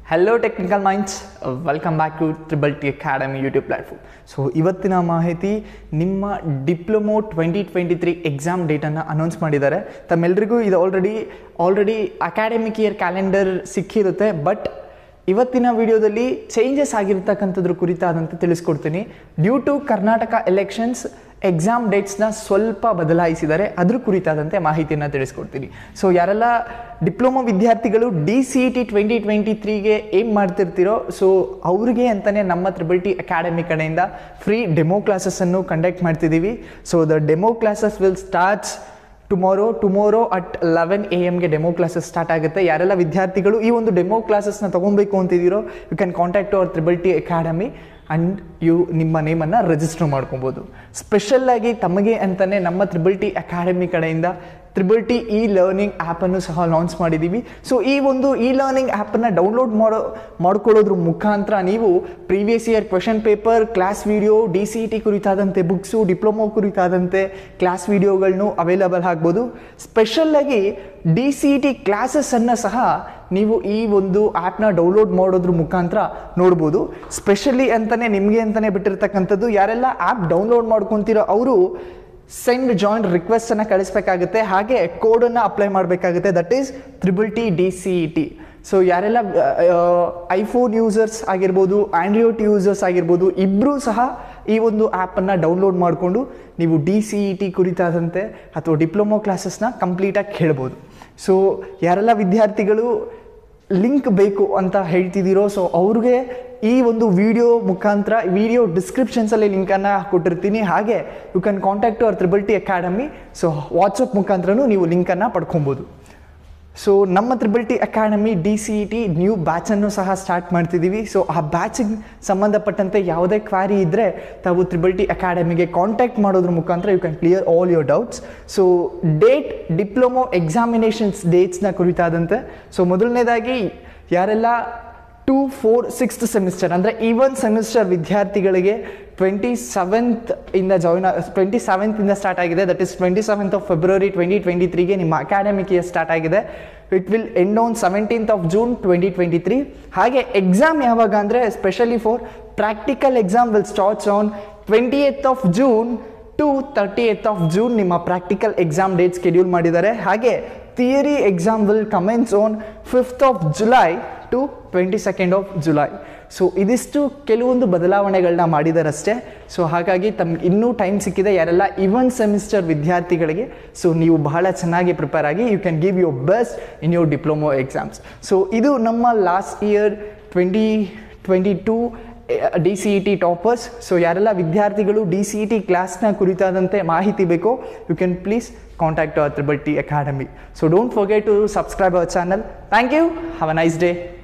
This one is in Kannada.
hello technical minds welcome back to triple T academy YouTube platform so ಇವತ್ತಿನ ಮಾಹಿತಿ ನಿಮ್ಮ diploma twenty twenty three exam ಡೇಟನ್ನು ಅನೌನ್ಸ್ ಮಾಡಿದ್ದಾರೆ ತಮ್ಮೆಲ್ಲರಿಗೂ ಇದು already already academic year calendar ಸಿಕ್ಕಿರುತ್ತೆ ಬಟ್ ಇವತ್ತಿನ ವಿಡಿಯೋದಲ್ಲಿ ಚೇಂಜಸ್ ಆಗಿರ್ತಕ್ಕಂಥದ್ರ ಕುರಿತಾದಂತೆ ತಿಳಿಸ್ಕೊಡ್ತೀನಿ due to Karnataka elections exam ಡೇಟ್ಸ್ನ ಸ್ವಲ್ಪ ಬದಲಾಯಿಸಿದ್ದಾರೆ ಅದ್ರ ಕುರಿತಾದಂತೆ ಮಾಹಿತಿಯನ್ನು ತಿಳಿಸ್ಕೊಡ್ತೀನಿ ಸೊ ಯಾರೆಲ್ಲ ಡಿಪ್ಲೊಮಾ ವಿದ್ಯಾರ್ಥಿಗಳು D C E T twenty twenty ತ್ರೀಗೆ ಏಮ್ ಮಾಡ್ತಿರ್ತೀರೋ ಸೊ ಅವ್ರಿಗೆ ಅಂತಲೇ ನಮ್ಮ ತ್ರಿಬಲ್ ಟಿ ಅಕಾಡೆಮಿ ಕಡೆಯಿಂದ ಫ್ರೀ ಡೆಮೋ ಕ್ಲಾಸಸ್ಸನ್ನು ಕಂಡಕ್ಟ್ ಮಾಡ್ತಿದ್ದೀವಿ so the demo classes will starts tomorrow tomorrow at eleven A ಎಮ್ಗೆ ಡೆಮೋ ಕ್ಲಾಸಸ್ ಸ್ಟಾರ್ಟ್ ಆಗುತ್ತೆ ಯಾರೆಲ್ಲ ವಿದ್ಯಾರ್ಥಿಗಳು ಈ ಒಂದು ಡೆಮೋ ಕ್ಲಾಸಸ್ನ ತೊಗೊಬೇಕು ಅಂತಿದ್ದೀರೋ you can contact our triple T academy and you ನಿಮ್ಮ ನೇಮನ್ನು ರಿಜಿಸ್ಟರ್ ಮಾಡ್ಕೊಬೋದು ಸ್ಪೆಷಲ್ಲಾಗಿ ತಮಗೆ ಅಂತಲೇ ನಮ್ಮ ತ್ರಿಬಲ್ ಟಿ ಅಕಾಡೆಮಿ ಕಡೆಯಿಂದ ತ್ರಿಬಲ್ ಟಿ ಇ ಲರ್ನಿಂಗ್ ಆ್ಯಪನ್ನು ಸಹ ಲಾಂಚ್ ಮಾಡಿದ್ದೀವಿ ಸೊ ಈ ಒಂದು ಇ ಲರ್ನಿಂಗ್ ಆ್ಯಪನ್ನು ಡೌನ್ಲೋಡ್ ಮಾಡೋ ಮಾಡ್ಕೊಳ್ಳೋದ್ರ ಮುಖಾಂತರ ನೀವು previous year question paper class video D C T ಕುರಿತಾದಂತೆ ಬುಕ್ಸು ಡಿಪ್ಲೊಮೊ ಕುರಿತಾದಂತೆ ಕ್ಲಾಸ್ ವಿಡಿಯೋಗಳನ್ನು ಅವೈಲಬಲ್ ಆಗ್ಬೋದು ಸ್ಪೆಷಲ್ಲಾಗಿ ಡಿ ಸಿ ಟಿ ಕ್ಲಾಸಸ್ಸನ್ನು ಸಹ ನೀವು ಈ ಒಂದು ಆ್ಯಪ್ನ ಡೌನ್ಲೋಡ್ ಮಾಡೋದ್ರ ಮುಖಾಂತರ ನೋಡ್ಬೋದು ಸ್ಪೆಷಲಿ ಅಂತಲೇ ನಿಮಗೆ ಅಂತಲೇ ಬಿಟ್ಟಿರ್ತಕ್ಕಂಥದ್ದು ಯಾರೆಲ್ಲ ಆ್ಯಪ್ ಡೌನ್ಲೋಡ್ ಮಾಡ್ಕೊತೀರೋ ಅವರು ಸೆಂಡ್ ಜಾಯಿಂಟ್ ರಿಕ್ವೆಸ್ಟನ್ನು ಕಳಿಸ್ಬೇಕಾಗುತ್ತೆ ಹಾಗೆ ಕೋಡನ್ನು ಅಪ್ಲೈ ಮಾಡಬೇಕಾಗುತ್ತೆ that is triple T D C E T so ಯಾರೆಲ್ಲ ಐಫೋನ್ ಯೂಸರ್ಸ್ ಆಗಿರ್ಬೋದು ಆಂಡ್ರಾಯ್ಡ್ ಯೂಸರ್ಸ್ ಆಗಿರ್ಬೋದು ಇಬ್ಬರೂ ಸಹ ಈ ಒಂದು ಆ್ಯಪನ್ನು ಡೌನ್ಲೋಡ್ ಮಾಡಿಕೊಂಡು ನೀವು ಡಿ ಸಿ ಇ ಟಿ ಕುರಿತಾದಂತೆ ಅಥವಾ ಡಿಪ್ಲೊಮೊ ಕ್ಲಾಸಸ್ನ ಕಂಪ್ಲೀಟಾಗಿ ಕೇಳ್ಬೋದು ಸೊ ಯಾರೆಲ್ಲ ವಿದ್ಯಾರ್ಥಿಗಳು ಲಿಂಕ್ ಬೇಕು ಅಂತ ಹೇಳ್ತಿದ್ದೀರೋ ಸೊ ಅವ್ರಿಗೆ ಈ ಒಂದು ವಿಡಿಯೋ ಮುಖಾಂತರ ವಿಡಿಯೋ ಡಿಸ್ಕ್ರಿಪ್ಷನ್ಸಲ್ಲಿ ಲಿಂಕನ್ನು ಕೊಟ್ಟಿರ್ತೀನಿ ಹಾಗೆ you can contact our triple T academy so WhatsApp ಮುಖಾಂತರನೂ ನೀವು ಲಿಂಕನ್ನು ಪಡ್ಕೊಬೋದು ಸೊ ನಮ್ಮ triple T academy D C E T new ಬ್ಯಾಚನ್ನು ಸಹ ಸ್ಟಾರ್ಟ್ ಮಾಡ್ತಿದ್ದೀವಿ ಸೊ ಆ ಬ್ಯಾಚಿಗೆ ಸಂಬಂಧಪಟ್ಟಂತೆ ಯಾವುದೇ ಕ್ವಾರಿ ಇದ್ದರೆ ತಾವು ತ್ರಿಬಲ್ ಟಿ ಅಕಾಡೆಮಿಗೆ ಕಾಂಟ್ಯಾಕ್ಟ್ ಮಾಡೋದ್ರ ಮುಖಾಂತರ you can clear all your doubts so date diploma examinations ಡೇಟ್ಸ್ನ ಕುರಿತಾದಂತೆ ಸೊ ಮೊದಲನೇದಾಗಿ ಯಾರೆಲ್ಲ ಟು ಫೋರ್ ಸಿಕ್ಸ್ತ್ ಸೆಮಿಸ್ಟರ್ ಅಂದರೆ ಈವನ್ ಸೆಮಿಸ್ಟರ್ ವಿದ್ಯಾರ್ಥಿಗಳಿಗೆ ಟ್ವೆಂಟಿ ಸೆವೆಂತ್ ಇಂದ ಜಾಯ್ನ್ ಟ್ವೆಂಟಿ ಸೆವೆಂತಿಂದ ಸ್ಟಾರ್ಟ್ ಆಗಿದೆ that is twenty seventh of February twenty twenty ತ್ರೀಗೆ ನಿಮ್ಮ ಅಕಾಡೆಮಿಕ್ ಇಯರ್ ಸ್ಟಾರ್ಟ್ ಆಗಿದೆ it will end on seventeenth of June twenty twenty three ಹಾಗೆ ಎಕ್ಸಾಮ್ ಯಾವಾಗ ಅಂದರೆ specially for practical exam will starts on twenty eighth of June to thirty eighth of June ನಿಮ್ಮ ಪ್ರಾಕ್ಟಿಕಲ್ ಎಕ್ಸಾಮ್ ಡೇಟ್ ಸ್ಕೆಡ್ಯೂಲ್ ಮಾಡಿದ್ದಾರೆ ಹಾಗೆ theory exam will commence on fifth of July to twenty second of July so ಇದಿಷ್ಟು ಕೆಲವೊಂದು ಬದಲಾವಣೆಗಳನ್ನ ಮಾಡಿದಾರಷ್ಟೇ ಸೊ ಹಾಗಾಗಿ ತಮ್ಗೆ ಇನ್ನೂ ಟೈಮ್ ಸಿಕ್ಕಿದೆ ಯಾರೆಲ್ಲ ಇವನ್ ಸೆಮಿಸ್ಟರ್ ವಿದ್ಯಾರ್ಥಿಗಳಿಗೆ ಸೊ ನೀವು ಬಹಳ ಚೆನ್ನಾಗಿ ಪ್ರಿಪೇರ್ ಆಗಿ you can give your best in your diploma exams so ಇದು ನಮ್ಮ last year twenty twenty two D C E T toppers so ಯಾರೆಲ್ಲ ವಿದ್ಯಾರ್ಥಿಗಳು ಡಿ ಸಿ ಇ ಟಿ ಕ್ಲಾಸ್ನ ಕುರಿತಾದಂತೆ ಮಾಹಿತಿ ಬೇಕೋ you can please contact our triple T academy so don't forget to subscribe our channel thank you have a nice day